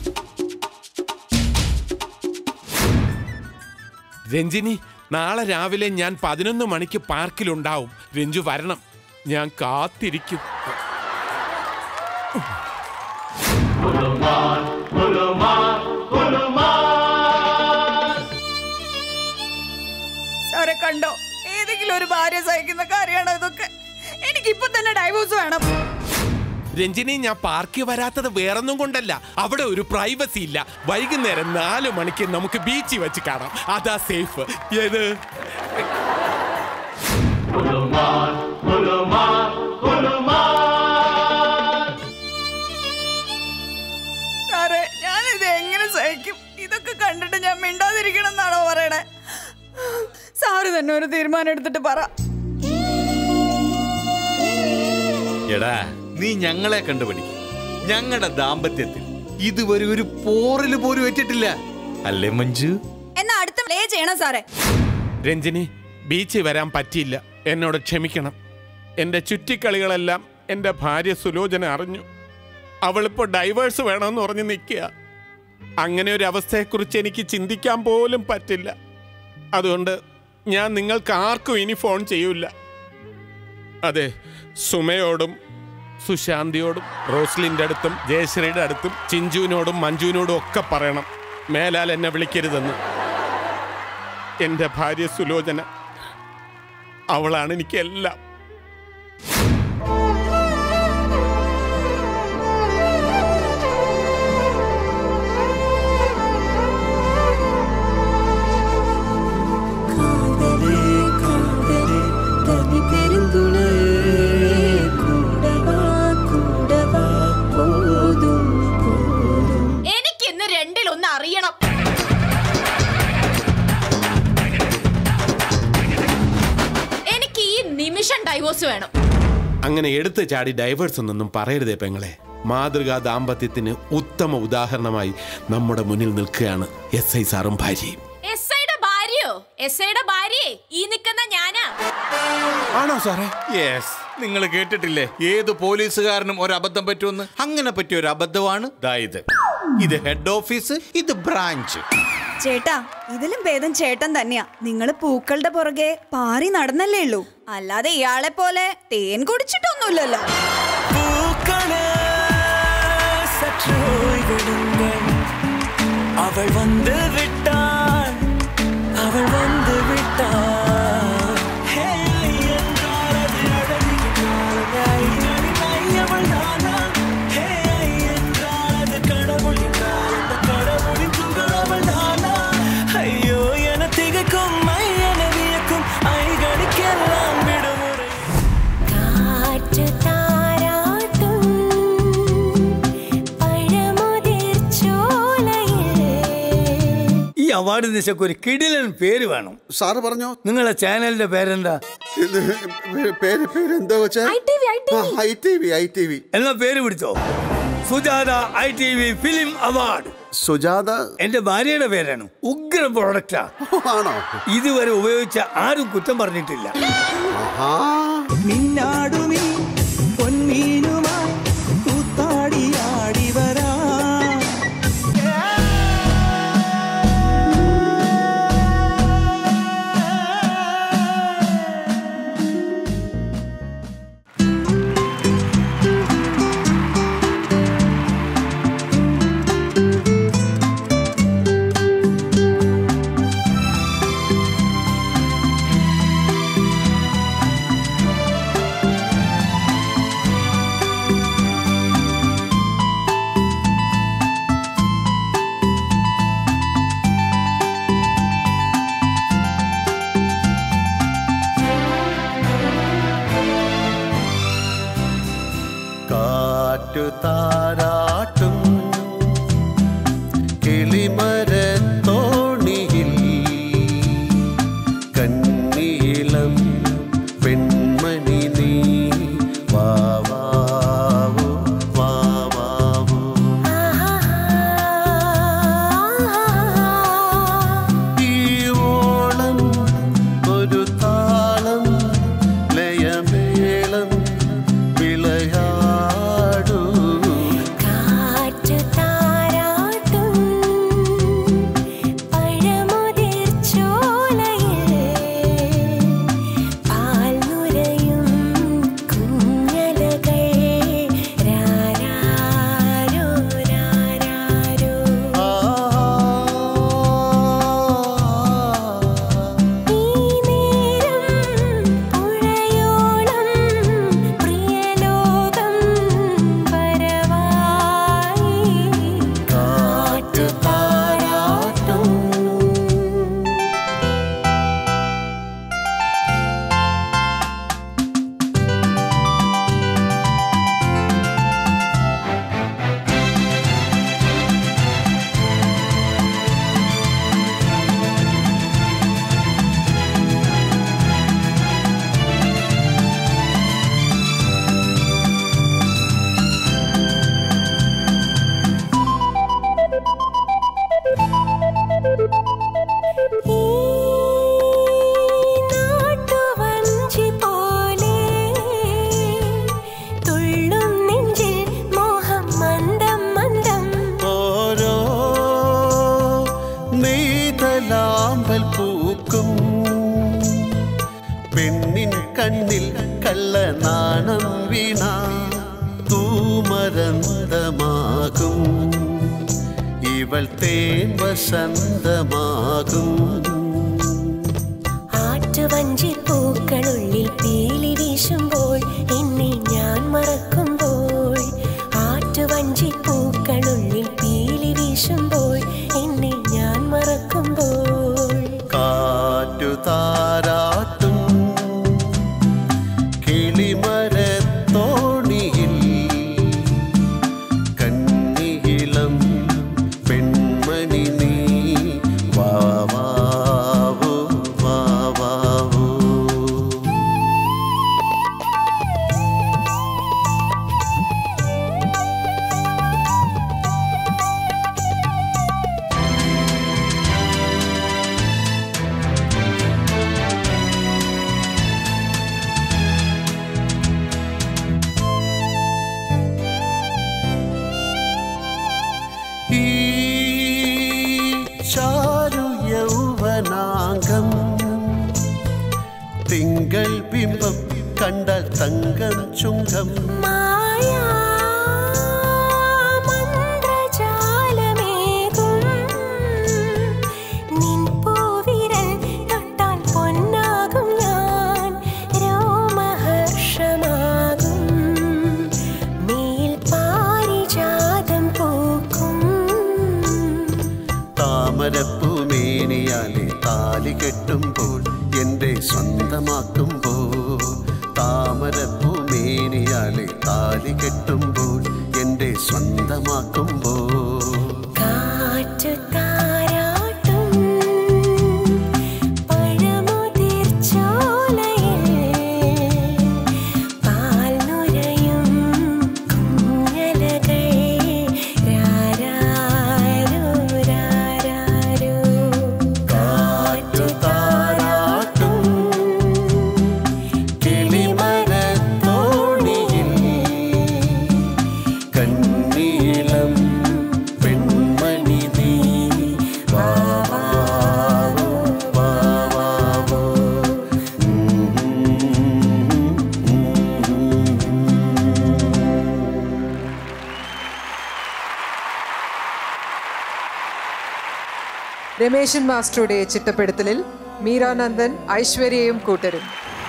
രഞ്ജിനി നാളെ രാവിലെ ഞാൻ പതിനൊന്ന് മണിക്ക് പാർക്കിലുണ്ടാവും രഞ്ജു വരണം ഞാൻ കാത്തിരിക്കും
സാറേ കണ്ടോ ഏതെങ്കിലും ഒരു ഭാര്യ സഹിക്കുന്ന കാര്യമാണോ ഇതൊക്കെ എനിക്ക് ഇപ്പൊ തന്നെ ഡൈവോഴ്സ് വേണം
രഞ്ജിനി ഞാൻ പാർക്കിൽ വരാത്തത് വേറൊന്നും കൊണ്ടല്ല അവിടെ ഒരു പ്രൈവസി ഇല്ല വൈകുന്നേരം നാല് മണിക്ക് നമുക്ക് ബീച്ചിൽ വെച്ച് കാണാം അതാ സേഫ് ഏത്
മിണ്ടാതിരിക്കണം എന്നാണോ പറയണേ സാറ് തന്നെ ഒരു തീരുമാനം എടുത്തിട്ട് പറ
എടാ നീ ഞങ്ങളെ കണ്ടുപിടിക്കും ഞങ്ങളുടെ ദാമ്പത്യത്തിൽ ഇതുവരെ ഒരു പോറിൽ പോലും ഏറ്റിട്ടില്ല അല്ലേ മഞ്ജു
എന്നാ അടുത്ത പ്ലേ ചെയ്യണം സാറേ
രഞ്ജിനി ബീച്ചിൽ വരാൻ പറ്റിയില്ല എന്നോട് ക്ഷമിക്കണം എൻ്റെ ചുറ്റിക്കളികളെല്ലാം എൻ്റെ ഭാര്യ സുലോചന അറിഞ്ഞു അവളിപ്പോൾ ഡൈവേഴ്സ് വേണമെന്ന് പറഞ്ഞ് നിൽക്കുക അങ്ങനെ ഒരു അവസ്ഥയെക്കുറിച്ച് എനിക്ക് ചിന്തിക്കാൻ പോലും പറ്റില്ല അതുകൊണ്ട് ഞാൻ നിങ്ങൾക്ക് ആർക്കും ഇനി ഫോൺ ചെയ്യൂല അതെ സുമയോടും സുശാന്തിയോടും റോസ്ലിൻ്റെ അടുത്തും ജയശ്രീയുടെ അടുത്തും ചിഞ്ചുവിനോടും മഞ്ജുവിനോടും ഒക്കെ പറയണം മേലാൽ എന്നെ വിളിക്കരുതെന്ന് എൻ്റെ ഭാര്യ സുലോചന അവളാണ് എനിക്ക് എല്ലാം
എനിക്കിന്ന് രണ്ടിലൊന്ന് അറിയണം എനിക്ക് ഈ നിമിഷം ഡൈവോഴ്സ് വേണം
അങ്ങനെ എടുത്തു ചാടി ഡൈവേഴ്സ് എന്നൊന്നും പറയരുതേ പെങ്ങളെ മാതൃകാ ദാമ്പത്യത്തിന് ഉത്തമ ഉദാഹരണമായി നമ്മുടെ മുന്നിൽ നിൽക്കുകയാണ് എസ് ഐ സാറും ഭാര്യയും
എസ് ഐയുടെ ഭാര്യയോ എസ് ഐയുടെ ഭാര്യയെ ഈ നിൽക്കുന്ന ഞാനാ
ആണോ സാറേ
യെസ് നിങ്ങൾ കേട്ടിട്ടില്ലേ ഏത് പോലീസുകാരനും ഒരു അബദ്ധം പറ്റുമെന്ന് അങ്ങനെ പറ്റിയ ഒരു അബദ്ധമാണ് ദാ ഇത് ഇത് ഹെഡ് ഓഫീസ് ഇത് ബ്രാഞ്ച്
ചേട്ടാ ഇതിലും ഭേദം ചേട്ടൻ തന്നെയാ നിങ്ങൾ പൂക്കളുടെ പുറകെ പാറി നടന്നല്ലേ ഉള്ളൂ അല്ലാതെ ഇയാളെ പോലെ തേൻ കുടിച്ചിട്ടൊന്നുമില്ലല്ലോ
அவள் வந்து விட்டாள் அவள் வந்து விட்டாள் ஹே, என்றால் அது அழகு என்றால் அது ஐ, ஐ, ஐ, அவள் தானா? ஹே, ஐ, என்றால் அது கடவுள் என்றால் அந்த கடவுளின் துகள் அவள் தானா? ஐயோ என திகைக்கும் ஐ என வியக்கும் ஐகளுக்கெல்லாம் விடுமுறை
കാറ്റ് താരാട്ടും
ഈ അവാർഡ് ദിശക്ക് ഒരു കിടിലൻ പേര് വേണം
സാറ് പറഞ്ഞോ
നിങ്ങളെ ചാനലിന്റെ പേരെന്താ
ഇത് പേര് പേര് എന്താ വെച്ചാ I T V I T V
എന്നാ പേര് പിടിച്ചോ Sujatha I T V film award
Sujatha
എന്റെ ഭാര്യയുടെ പേരാണ് ഉഗ്ര പ്രൊഡക്റ്റാ
ആണോ
ഇതുവരെ ഉപയോഗിച്ച ആരും കുറ്റം പറഞ്ഞിട്ടില്ല
മിന്നാടുമീ പൊന്മീനുമായി കൂത്താടിയാടി വരാ
കാറ്റു താരാട്ടും കിളിമരത്തോണിയിൽ കണ്ണീളം പെൺമണി നീ വാവാവോ വാവാവോ ഈ ഓളം ഒരു താളം ലയമേളം വിളയാടൂ
കാ
മരന്തമാകും ഇവൾ തേൻ വസന്തമാകും
ആറ്റുവഞ്ചി പൂക്കളുള്ളിൽ പീലി വീശുമ്പോൾ എന്നെ ഞാൻ മറക്കുമ്പോൾ ആറ്റുവഞ്ചി പൂക്കളുള്ളിൽ പീലി വീശുമ്പോൾ എന്നെ ഞാൻ മറക്കുമ്പോൾ
കാറ്റു താരാട്ടും കിളിമരത്തോണിയിൽ കന്നിയിളം പെൺമണി നീ വാവാവോ വാവാവോ ഈ ചാരു യൗവനാംഗം തിങ്കൾ ബിംബം കണ്ടാൽ തങ്കം ചുങ്കം
മന്ത്രജാലമേകും നിൻ പൂവിരൽ തൊട്ടാൽ പൊന്നാകും ഞാൻ രോമഹർഷമാകും മേൽ പാരിജാതം പൂക്കും
താമരപ്പൂമേനിയാലെ താലി കെട്ടുമ്പോൾ എന്റെ സ്വന്തമാക്കുമ്പോൾ താമരപ്പൂമേനിയാലെ താലി കെട്ടുമ്പോൾ എന്റെ സ്വന്തമാക്കുമ്പോൾ
കാറ്റു താരാട്ടും പഴമുതിർച്ചോലയിൽ പാൽ നുരയും കുഞ്ഞലകൾ രാരാരോ രാരാരോ കാറ്റു താരാട്ടും
കിളിമരത്തോണിയിൽ കണ്ണീളം പെൺമണി നീ വാവാവോ വാവാവോ
രമേശൻ മാസ്റ്ററുടെ ചിട്ടപ്പെടുത്തലിൽ മീരാനന്ദൻ ഐശ്വര്യയും കൂട്ടരും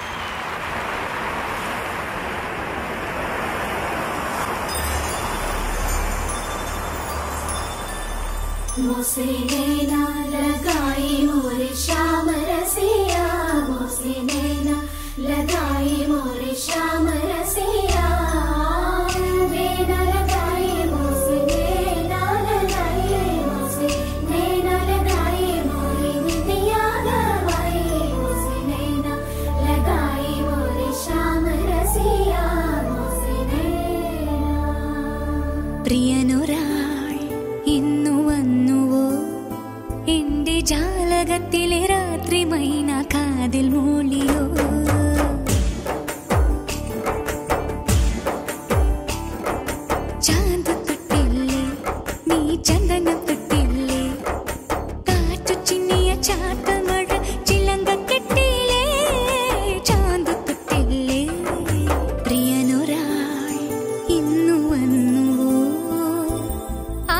मुझसे नैना लगाई मोरे श्याम रसिया मुझसे नैना लगाई मोरे श्याम रसिया नैना लगाई मुझसे नैना लगाई मुझसे नैना लगाई मोरे नितिया गवाई मुझसे नैना लगाई मोरे श्याम रसिया मुझसे नैना
പ്രിയനൊരാൾ ഇന്നു വന്നുവോ എന്റെ ജാലകത്തിലെ രാത്രി മൈന കാതിൽ മൂളിയോ ചാന്ത് തൊട്ടില്ലേ നീ ചന്ദന തൊട്ടില്ലേ കാറ്റു ചിന്നിയ ചാട്ടൽ മഴ ചിലങ്ക കെട്ടിയില്ലേ ചാന്ത് തൊട്ടില്ലേ പ്രിയനൊരാൾ ഇന്നു വന്നുവോ ആ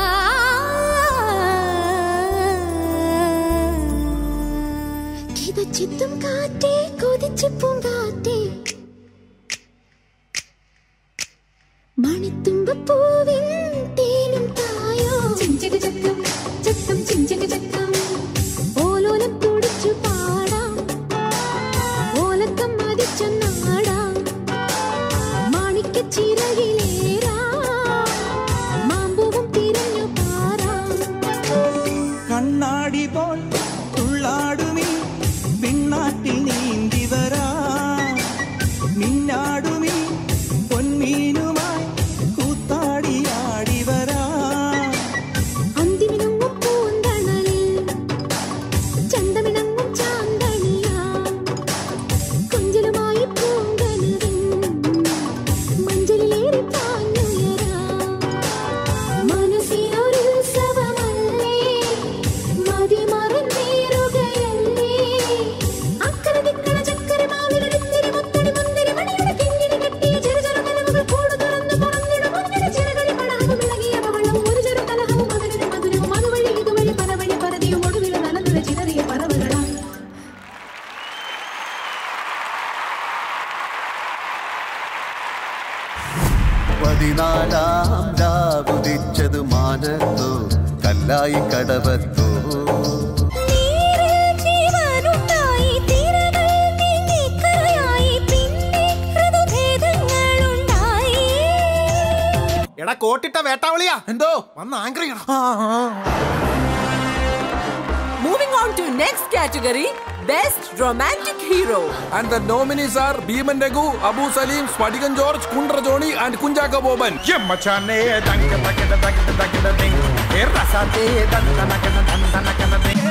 കിതച്ചെത്തും കാറ്റേ കൊതിച്ചു പൂങ്കാറ്റേ മണിത്തുമ്പപ്പൂവിൻ തേനും തായോ ചിഞ്ചക ചക്കം ചക്കം ചിഞ്ചക ചക്കം ഓലോലം തുടിച്ചു പാടാം ഓലക്കം മതിച്ച നാടാം മാണിക്ക ചിറകിലേറാ മാമ്പൂവും തിരഞ്ഞു പാറാം
കണ്ണാടി പോൽ തുള്ളാടുമീ പിന്നാട്ടിൽ നീന്തി വരാ മിന്നാടുമീ പൊന്മീനുമായി കൂത്താടിയാ
പാലായി കടവത്തോ
നീരിൽ ജീവനുണ്ടായി തിരകൾ നീങ്ങിക്കരയായി പിന്നെ ഋതുഭേദങ്ങളുണ്ടായി
എടാ കോട്ടിട്ട വേട്ടാവളിയാ എന്തോ വന്ന് anchor
Moving on to next category, Best Romantic Hero.
And the nominees are Bhiman Raghu, Abu Salim, Spadigan George, Kundra Joni, and Kunjaka Boban.
മച്ചാനെ ദങ്ക ദങ്കട ദങ്കട ദങ്കട ദിങ് ഏ റസാത്തെ ദന്ത നകന ദന്ത നകന ദിങ്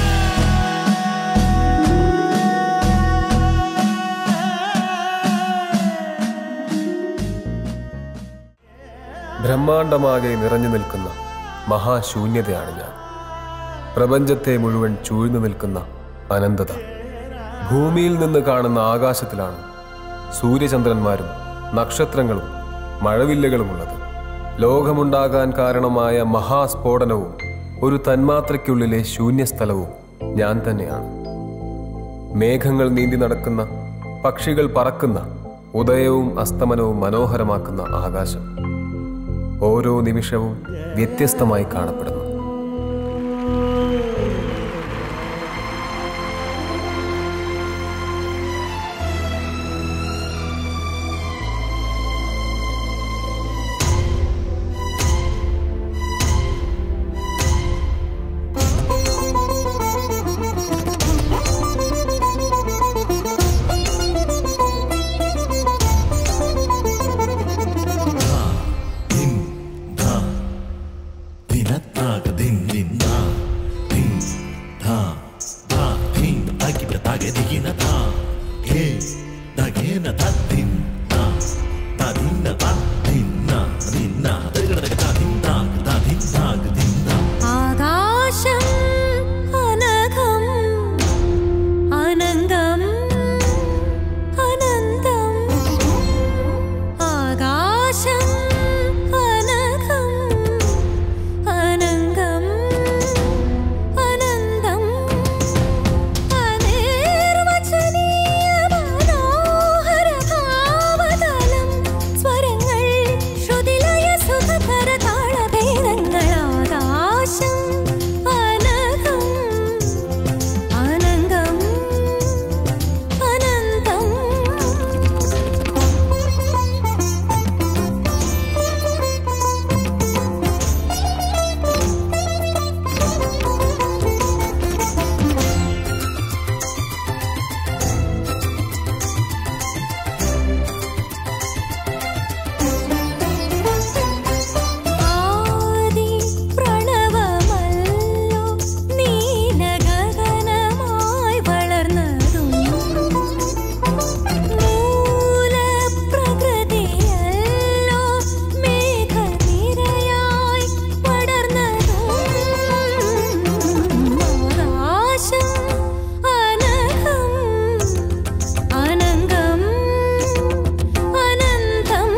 ബ്രഹ്മാണ്ടമാകെ നിറഞ്ഞു നിൽക്കുന്ന മഹാശൂന്യതയാണ് ഞാൻ പ്രപഞ്ചത്തെ മുഴുവൻ ചൂഴ്ന്നു നിൽക്കുന്ന അനന്തത ഭൂമിയിൽ നിന്ന് കാണുന്ന ആകാശത്തിലാണ് സൂര്യചന്ദ്രന്മാരും നക്ഷത്രങ്ങളും മഴവില്ലകളുമുള്ളത് ലോകമുണ്ടാകാൻ കാരണമായ മഹാസ്ഫോടനവും ഒരു തന്മാത്രയ്ക്കുള്ളിലെ ശൂന്യസ്ഥലവും ഞാൻ തന്നെയാണ് മേഘങ്ങൾ നീന്തി നടക്കുന്ന പക്ഷികൾ പറക്കുന്ന ഉദയവും അസ്തമനവും മനോഹരമാക്കുന്ന ആകാശം ഓരോ നിമിഷവും വ്യത്യസ്തമായി കാണപ്പെടുന്നു
ആകാശം അനഘം അനന്തം അനന്തം ആകാശം അനഘം അനന്തം അനന്തം അനിർവചനീയ മനോഹര ഭാവതലം സ്വരങ്ങൾ ശ്രുതിലയ സുഖകര താളഭേദങ്ങൾ ആകാശം അനഘം അനന്തം അനന്തം ആദി പ്രണവമല്ലോ നീലഗഗനമായി വളർന്നതും മൂലപ്രകൃതിയല്ലോ മേഘനിരയായി പടർന്നതും ആകാശം അനഘം അനങ്കം അനന്തം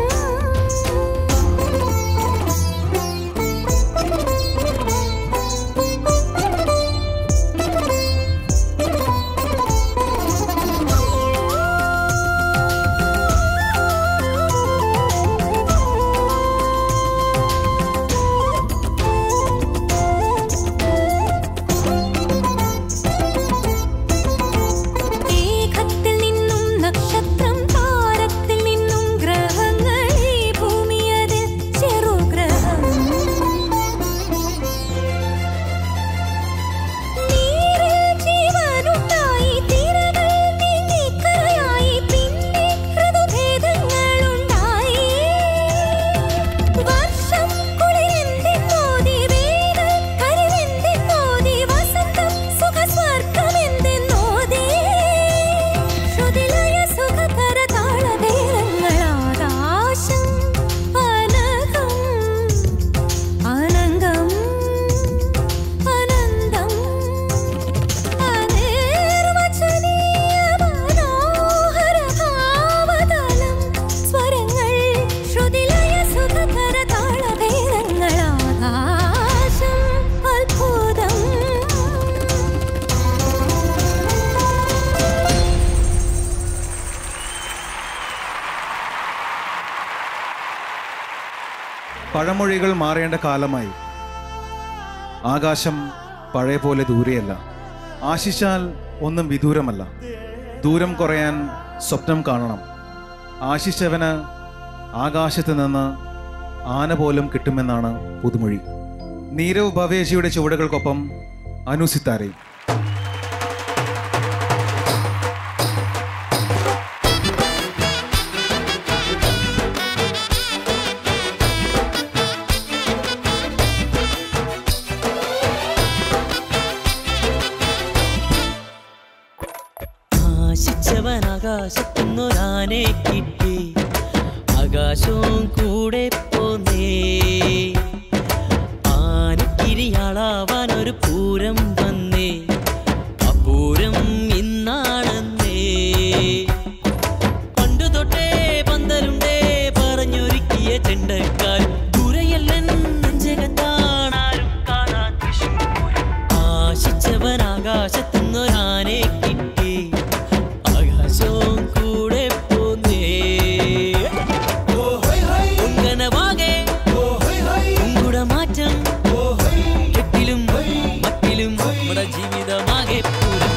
മേഘത്തിൽ നിന്നും നക്ഷത്രം താരത്തിൽ നിന്നും ഗ്രഹങ്ങൾ ഈ ഭൂമിയതിൽ ചെറുഗ്രഹം നീരിൽ ജീവനുണ്ടായി തിരകൾ നീങ്ങിക്കരയായി പിന്നെ ഋതുഭേദങ്ങളുണ്ടായി വർഷം കുളിരെന്തെന്നോതി വേനൽ കരിവെന്തെന്നോതി വസന്തം സുഖസ്വർഗമെന്തെന്നോതി ശ്രുതിലയ സുഖകര താളഭേദങ്ങൾ ആകാശം അനഘം അനങ്കം അനന്തം അനിർവചനീയ മനോഹര ഭാവതലം സ്വരങ്ങൾ ശ്രുതിലയ സുഖകര താളഭേദങ്ങൾ ആകാശം അത്ഭുതം
പഴമൊഴികൾ മാറേണ്ട കാലമായി
ആകാശം പഴയ പോലെ ദൂരെയല്ല ആശിച്ചാൽ ഒന്നും വിദൂരമല്ല ദൂരം കുറയാൻ സ്വപ്നം കാണണം ആശിച്ചവന് ആകാശത്ത് നിന്ന് ആന പോലും കിട്ടുമെന്നാണ് പുതുമൊഴി നീരവ് ഭവേശിയുടെ ചുവടുകൾക്കൊപ്പം അനുസിത്താരെ
ആശിച്ചവൻ ആകാശത്തുന്നൊരാനെ കിട്ടി ആകാശവും കൂടെ പോന്നേ ആനക്കിരിയാളാവാൻ ഒരു പൂരം വന്നേ ആ പൂരം ഇന്നാണെന്നേ പണ്ടു തൊട്ടേ പന്തലുണ്ടേ പറഞ്ഞൊരുക്കിയ ചെണ്ടക്കാൽ ദൂരയല്ലൻ നെഞ്ചകത്താണാരും കാണാൻ തൃശ്ശൂർ പൂരം. ആശിച്ചവൻ ആകാശത്തുന്നൊരാനെ കിട്ടി ആകാശവും കൂടെ പോന്നേ ഉങ്കനവാകെ ഉങ്കുടമാറ്റം കെട്ടിലും മട്ടിലും നമ്മുടെ ജീവിതമാകെ പൂരം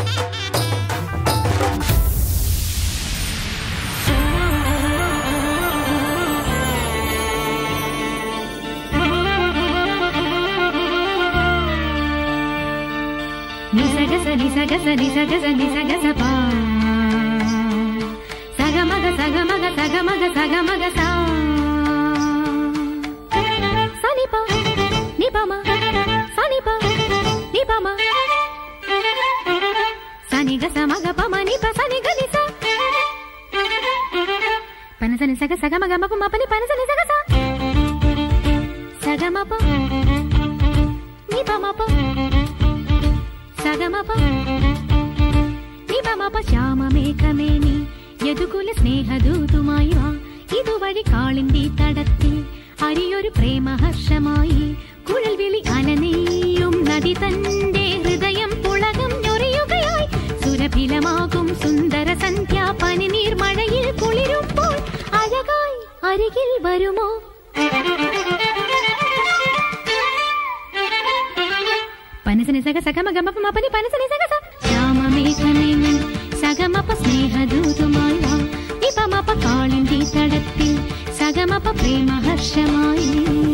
నిసగస నిసగస నిసగస నిసగస పా సగమగ సగమగ సగమగ సగమగ సా సనిప నిపమ సనిప నిపమ సనిగ సమగ పమ నిప సనిగ నిస పనస నిసగ సగమగ మప మపని పనస నిసగ సా సగమప నిపమప సగమప നിപമപ ശ്യാമമേഘമേനി യദുകുല സ്നേഹദൂതുമായി വാ ഇതുവഴി കാളിന്തി തടത്തിൽ അരിയൊരു പ്രേമഹർഷമായി കുഴൽ വിളി അലനെയ്യും നദി തന്റെ ഹൃദയം പുളകം ഞൊറിയുകയായി സുരഭിലമാകും സുന്ദര സന്ധ്യ പനിനീർ മഴയിൽ കുളിരുമ്പോൾ അഴകായി അരികിൽ വരുമോ പനസനി സഗ സഗമഗമപ മപനി പനസനി സഗ സ ശ്യാമമേഘമേങ്ങൻ സഗമപ സ്നേഹദൂതുമായി വാ നിപമപ കാളിന്തി തടത്തിൽ സഗമപ പ്രേമഹർഷമായി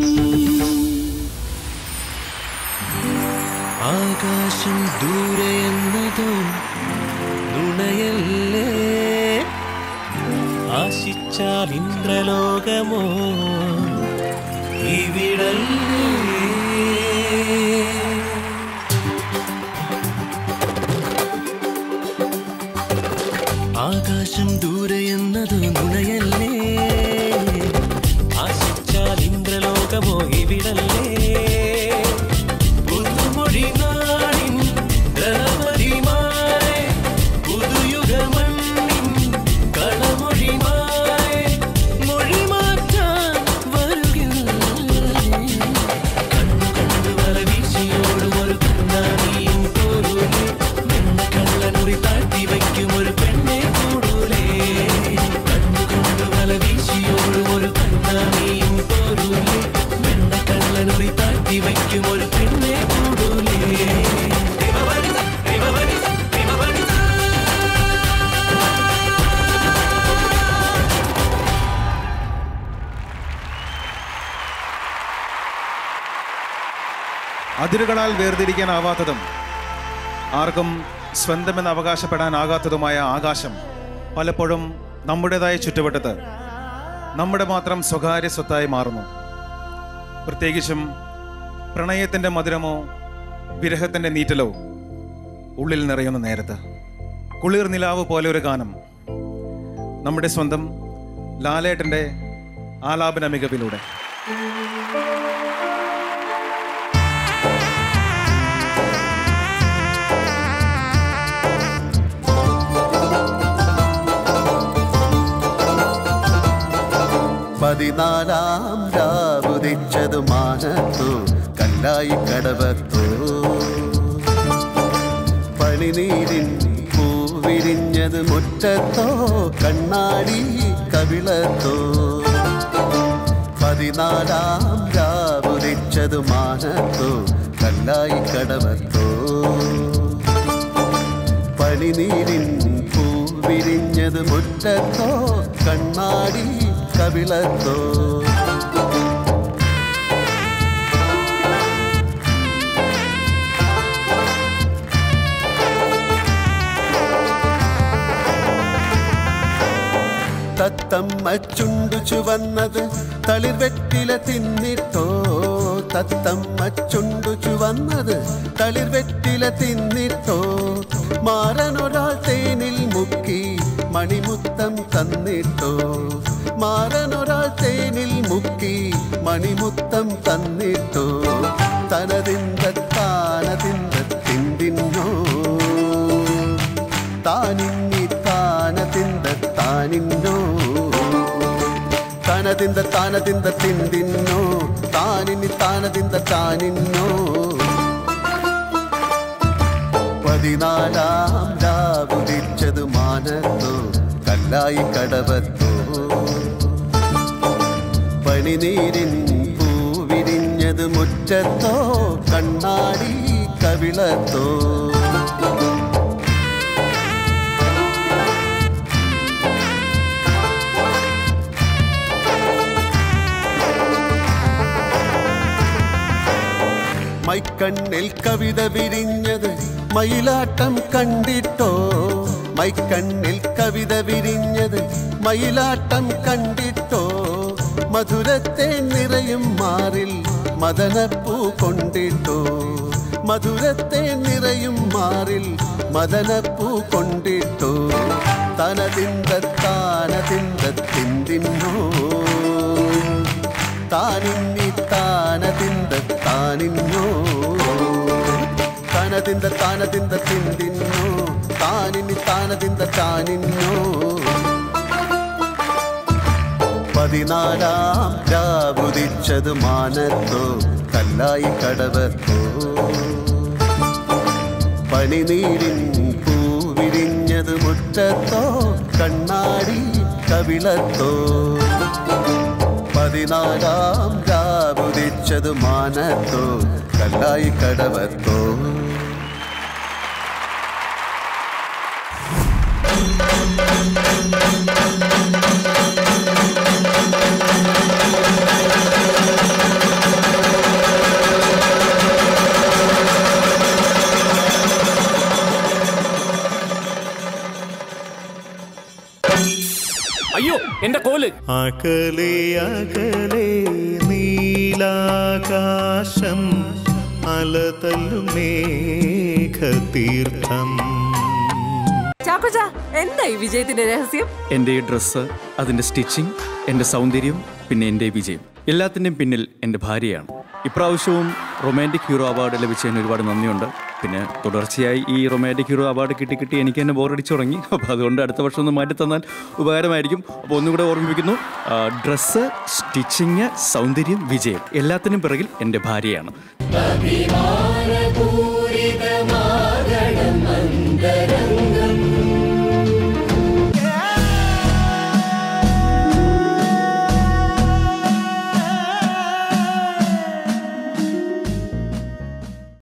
ആകാശം ദൂരെ എന്നതോ നുണയല്ലേ ആശിച്ചാൽ ഇന്ദ്രലോകമോ ഇവിടല്ലേ ആകാശം ദൂരെ എന്നത് നുണയല്ലേ ആശിച്ചാൽ ഇന്ദ്രലോകമോ ഇവിടല്ലേ പുതുമൊഴി നാടിൻ ഗണപതിമാരെ പുതുയുഗമണ്ണിൻ കളമൊഴിമാരെ മൊഴി മാറ്റാൻ വരുകില്ലേ കണ്ണു കണ്ടു വല വീശിയോടും ഒരു കണ്ണാടിയും പോരൂലേ കള്ളനുറി താഴ്ത്തി വയ്ക്കും ഒരു പെണ്ണെ കൂടൂലേ കണ്ണു കൊണ്ടു വല വീശിയോടും ഒരു കണ്ണാടിയും പോരൂലേ വെണ്ണ കള്ളനുറി താഴ്ത്തി വയ്ക്കും ഒരു പെണ്ണെ കൂടൂലേ ദൈവവനിത, ദൈവവനിത, ദൈവവനിത.
അതിരുകളാൽ വേർതിരിക്കാനാവാത്തതും ആർക്കും സ്വന്തമെന്ന് അവകാശപ്പെടാനാകാത്തതുമായ ആകാശം പലപ്പോഴും നമ്മുടേതായ ചുറ്റുവട്ടത്ത് നമ്മുടെ മാത്രം സ്വകാര്യ സ്വത്തായി മാറുന്നു പ്രത്യേകിച്ചും പ്രണയത്തിൻ്റെ മധുരമോ വിരഹത്തിൻ്റെ നീറ്റലോ ഉള്ളിൽ നിറയുന്ന നേരത്ത് കുളിർ നിലാവ് പോലെ ഒരു ഗാനം നമ്മുടെ സ്വന്തം ലാലേട്ടൻ്റെ ആലാപന മികവിലൂടെ
പതിനാലാം രാവുദിച്ചതു മാനത്തു കല്ലായി കടവത്തു പണിനീരിൻ പൂവിരിഞ്ഞത് മുറ്റത്തോ കണ്ണാടി കവിളത്തോ പതിനാലാം രാവുദിച്ചതു മാനത്തു
കല്ലായി കടവത്തോ പനിനീരിൻ പൂ വിരിഞ്ഞത് മുറ്റത്തോ കണ്ണാടി കവിളത്തോ തത്തമ്മ ചുണ്ടു ചുവന്നത് തളിർ വെറ്റില തിന്നിട്ടോ തത്തമ്മ ചുണ്ടു ചുവന്നത് തളിർ വെറ്റില തിന്നിട്ടോ മാറനൊരാൾ തേനിൽ മുക്കി മണിമുത്തം തന്നിട്ടോ മാറനൊരാൾ തേനിൽ മുക്കി മണിമുത്തം തന്നിട്ടോ തനതിന്ത താനതിന്ത തിന്തിന്നോ താനിന്നി താനതിന്ത താനിന്നോ തനതിന്ത താനതിന്ത തിന്തിന്നോ താനിന്നി താനതിന്ത താനിന്നോ പതിനാലാം രാവുദിച്ചത് മാനത്തോ കല്ലായി കടവത്തോ പണിനീരിൻ പൂവിരിഞ്ഞത് മുറ്റത്തോ കണ്ണാടി കവിളത്തോ മൈക്കണ്ണിൽ കവിത വിരിഞ്ഞത് മയിലാട്ടം കണ്ടിട്ടോ മൈക്കണ്ണിൽ കവിത വിരിഞ്ഞത് മയിലാട്ടം കണ്ടിട്ടോ മധുരത്തെ നിറയും മാറിൽ മദനപ്പൂ കൊണ്ടിട്ടോ മധുരത്തെ നിറയും മാറിൽ മദനപ്പൂ കൊണ്ടിട്ടോ തനതിന്ത താനതിന്ത തിന്തിന്നോ താനിന്നി താനതിന്ത താനിന്നോ തനതിന്ത താനതിന്ത തിന്തിന്നോ താനിന്നി താനതിന്ത താനിന്നോ പതിനാലാം രാവുദിച്ചത് മാനത്തോ കല്ലായി കടവത്തോ പണിനീരിൻ പൂവിരിഞ്ഞത് മുറ്റത്തോ കണ്ണാടി കവിളത്തോ പതിനാലാം രാവുദിച്ചത് മാനത്തോ കല്ലായി കടവത്തോ
അയ്യോ എന്റെ കോല്
അകലെ അകലെ നീലാകാശം അലതല്ലും മേഘതീർത്ഥം
ചാക്കോച്ച എന്താ ഈ വിജയത്തിന്റെ രഹസ്യം
എൻ്റെ ഈ ഡ്രസ്സ് അതിൻ്റെ സ്റ്റിച്ചിങ് എൻ്റെ സൗന്ദര്യം പിന്നെ എൻ്റെ വിജയം എല്ലാത്തിൻ്റെയും പിന്നിൽ എൻ്റെ ഭാര്യയാണ് ഇപ്രാവശ്യവും റൊമാൻറ്റിക് ഹീറോ അവാർഡ് ലഭിച്ചതിന് ഒരുപാട് നന്ദിയുണ്ട് പിന്നെ തുടർച്ചയായി ഈ റൊമാൻറ്റിക് ഹീറോ അവാർഡ് കിട്ടി കിട്ടി എനിക്ക് തന്നെ ബോറടിച്ചു തുടങ്ങി അപ്പോൾ അതുകൊണ്ട് അടുത്ത വർഷം ഒന്ന് മാറ്റി തന്നാൽ ഉപകാരമായിരിക്കും അപ്പോൾ ഒന്നും കൂടെ ഓർമ്മിപ്പിക്കുന്നു ഡ്രസ്സ് സ്റ്റിച്ചിങ് സൗന്ദര്യം വിജയം എല്ലാത്തിനും പിറകിൽ എൻ്റെ ഭാര്യയാണ്
അഭിമാനപൂർവ്വം